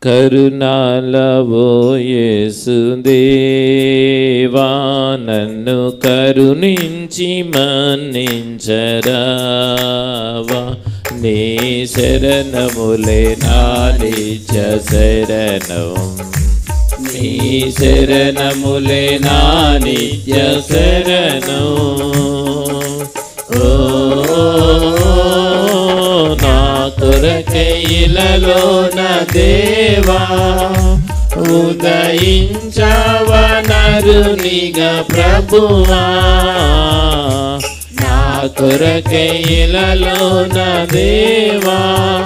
కరుణాలవో యేసుదేవా నన్ను కరుణించి మన్నించరావా నీ శరణములే నా నిజ శరణం నీ శరణములే నా నిత్య శరణం ఓ నా కొరకైలలో నా దేవా ఉదయించవనరునిగా ప్రభువా నా కొరకైలలో నా దేవా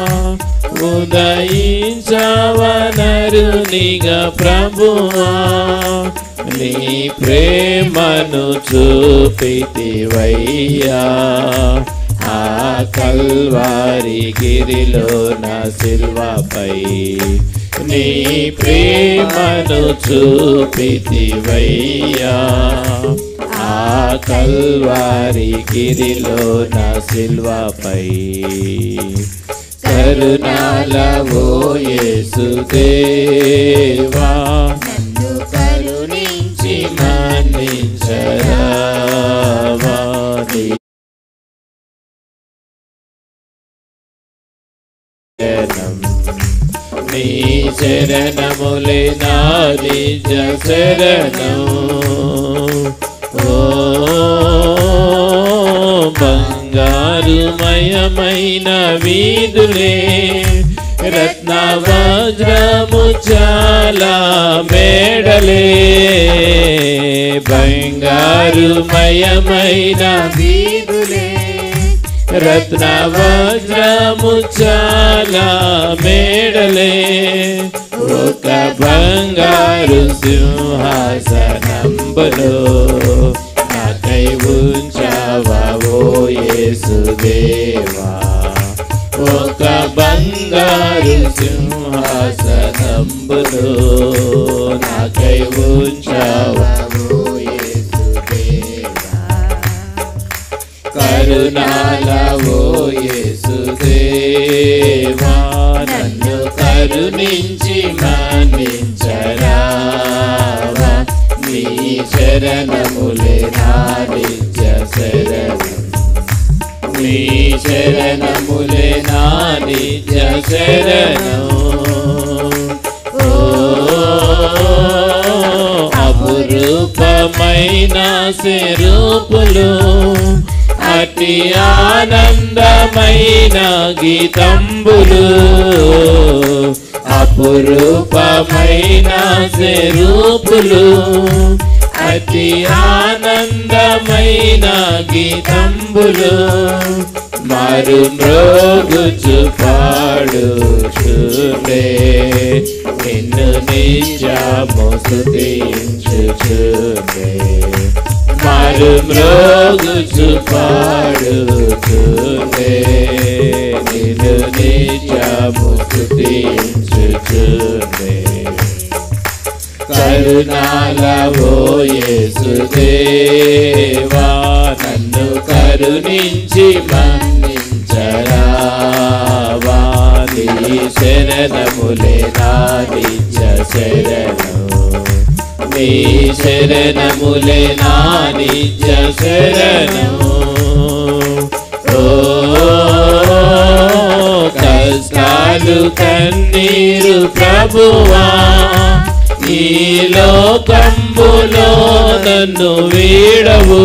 ఉదయించవనరునిగా ప్రభువా నీ ప్రేమను చూపితివయ్యా ఆ కల్వారి గిరిలో నా సిల్వపై నీ ప్రేమను చూపితివయ్యా ఆ కల్వారి గిరిలో నా సిల్వపై కరుణాలవో యేసుదేవా నన్ను కరుణించి మన్నించరావా నీ శరణం నీ శరణములే నా నిజ శరణం ఓ బంగారుమయమైన వీధులే రత్న వజ్రము చాలా మేడలే బంగారుమయమైన వీధులే రత్న వజ్రము చాలా మేడలే ఒక బంగారు సింహాసనంబులో నాకై ఉంచావా ఓ యేసుదేవా ఒక బంగారు సింహాసనంబులో నాకై ఉంచావా ఓ యేసుదేవా కరుణాలవో యేసుదేవా నన్ను కరుణించి మన్నించరావా నీ శరణములే నా నిత్య శరణం నీ శరణములే నా నిత్య శరణం ఓ అపురూపమైన స్వరూపులు అతి ఆనందమైన గీతంబులు అపురూపమైన స్వరూపులు అతి ఆనందమైన గీతంబులు మారు మ్రోగుచు పాడుచునే నిన్ను నిజము స్తుతించుచునే మారు మ్రోగుచు పాడుచునే నిన్ను నిజము స్తుతించుచునే కరుణాలవో యేసుదేవా నన్ను కరుణించి మన్నించరావా నీ శరణములే నా నిత్య శరణం నీ శరణములే నా నిత్య శరణం ఓ కష్టాలు కన్నీరు ప్రభువా ఈ లోకంబులో నన్ను వీడవు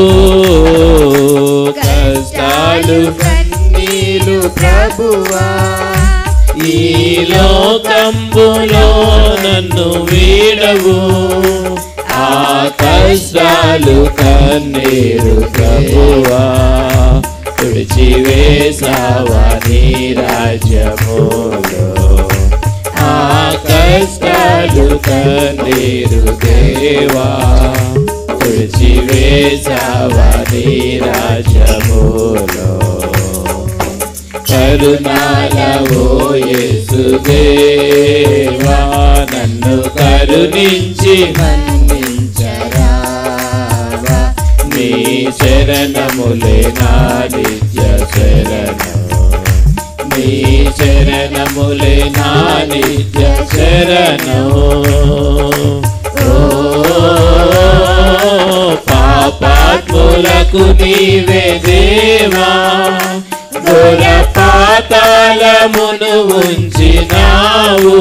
కష్టాలు కన్నీలు ప్రభువా ఈ లోకంబులో నన్ను వీడవు ఆ కష్టాలు కన్నీరు ప్రభువా తుడిచివేసావా నీ రాజ్యములో ఆ కష్టాలు కన్నీరు దేవా తుడిచివేసావా నీ రాజ్యములో కరుణాలవో యేసుదేవా నన్ను కరుణించి మన్నించరావా నీ శరణములే నా నిత్య శరణం నీ శరణములే నా నిత్య శరణం శరణం ఓ పాపాత్ములకు నీవే దేవా ఘోర పాతాళమును ఉంచినావు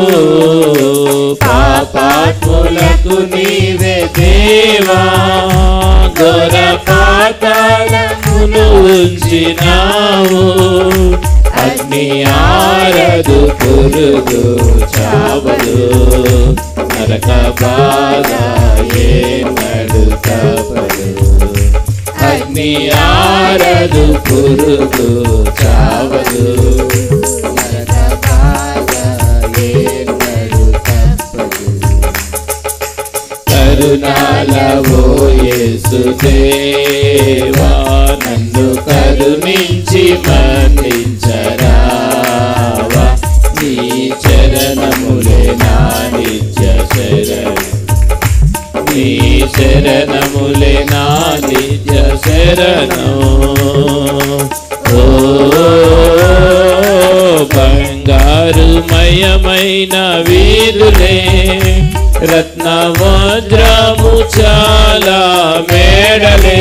పాపాత్ములకు నీవే దేవా ఘోర పాతాళమును ఉంచినావు అగ్ని ఆరదు పురుగు చావదు నరక బాధ ఏ నడు తపదు అగ్ని ఆరదు పురుగు చావదు నరక బాధ ఏర్పడు తప్పదు. కరుణాలవో యేసుదేవా నన్ను కరుణించి మన్నించరావా నీ చరణములే నా నిత్య శరణం నీ శరణములే నా నిత్య శరణం ఓ బంగారు మయమైన వీరులే రత్న వజ్రము చాలా మేడలే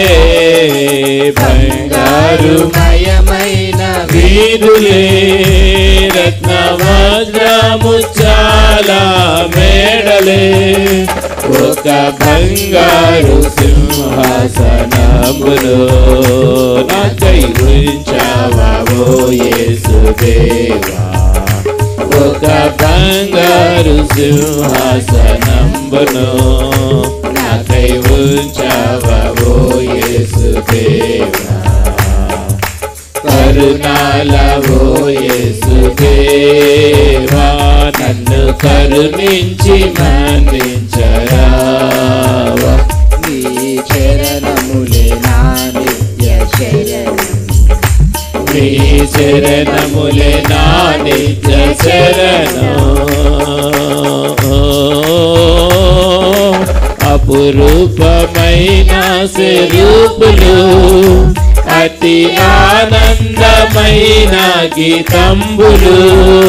బంగారు మయమైన వీరులే రత్న వజ్రము చాలా మేడలే ఒక బంగారు సింహాసనములో నాకై ఉంచావా ఓ యేసుదేవా ఒక బంగారు సింహాసనంబును నాకై ఉంచావా ఓ యేసుదేవా కరుణాలవో యేసుదేవా నన్ను కరుణించి మన్నించరావా నీ చరణములే నా నిత్య శరణం నీ శరణములే నా నిత్య శరణం అపురూపమైన స్వరూపులు అతి ఆనందమైన గీతంబులు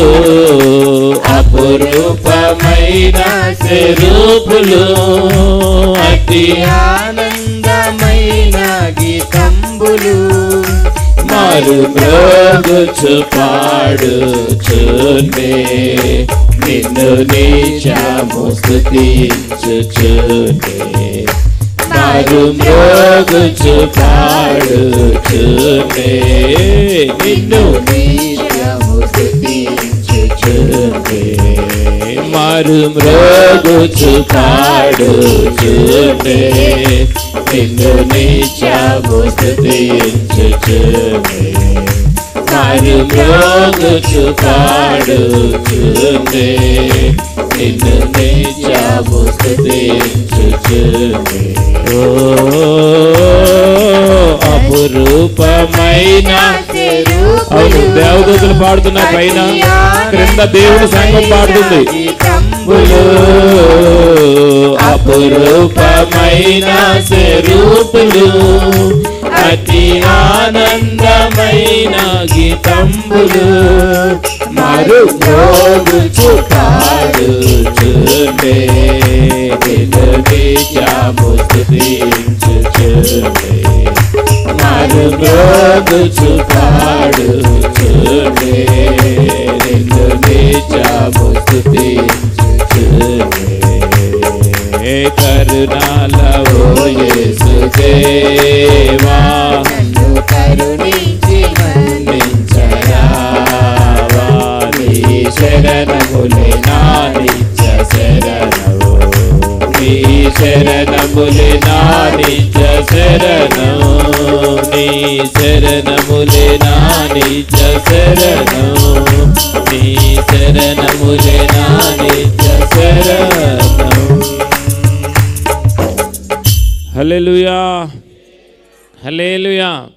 అపురూపమైన స్వరూపులు అతి ఆనందమైన గీతంబులు మారు మ్రోగుచు పాడుచునే నిన్ను నీచాము స్థుతించుచునే మారు మ్రోగుచు పాడుచునే నిన్ను నిత్యము స్తుతించుచునే. చూచునే మారు మ్రోగుచు పాడుచునే నిన్ను నీచాము స్థుతించుచునే మారు మ్రోగుచు పాడుచునే నిన్ను నీచాము స్థుతించుచునే ఓ అపురూపమైన అవును దేవదూతలు పాడుతున్న పైన క్రింద దేవుని సంఘం పాడుతుంది గీతంబులు అపురూపమైన స్వరూపులు అతి ఆనందమైన గీతంబులు మరు మోగుచు పాడుచుండే నిన్ను నిజము స్థుతించుచుండే మరు మోగుచు పాడుచుండే నిన్ను నిజము స్థుతించుచుండే కరుణాలవో యేసుదేవా నన్ను కరుణించి నించరావా నీ శరణములే నా నిత్య శరణము నీ శరణములే నా నిత్య శరణము నీ శరణములే నా నిత్య శరణము నీ శరణములే నా నిత్య శరణము హల్లెలూయా హల్లెలూయా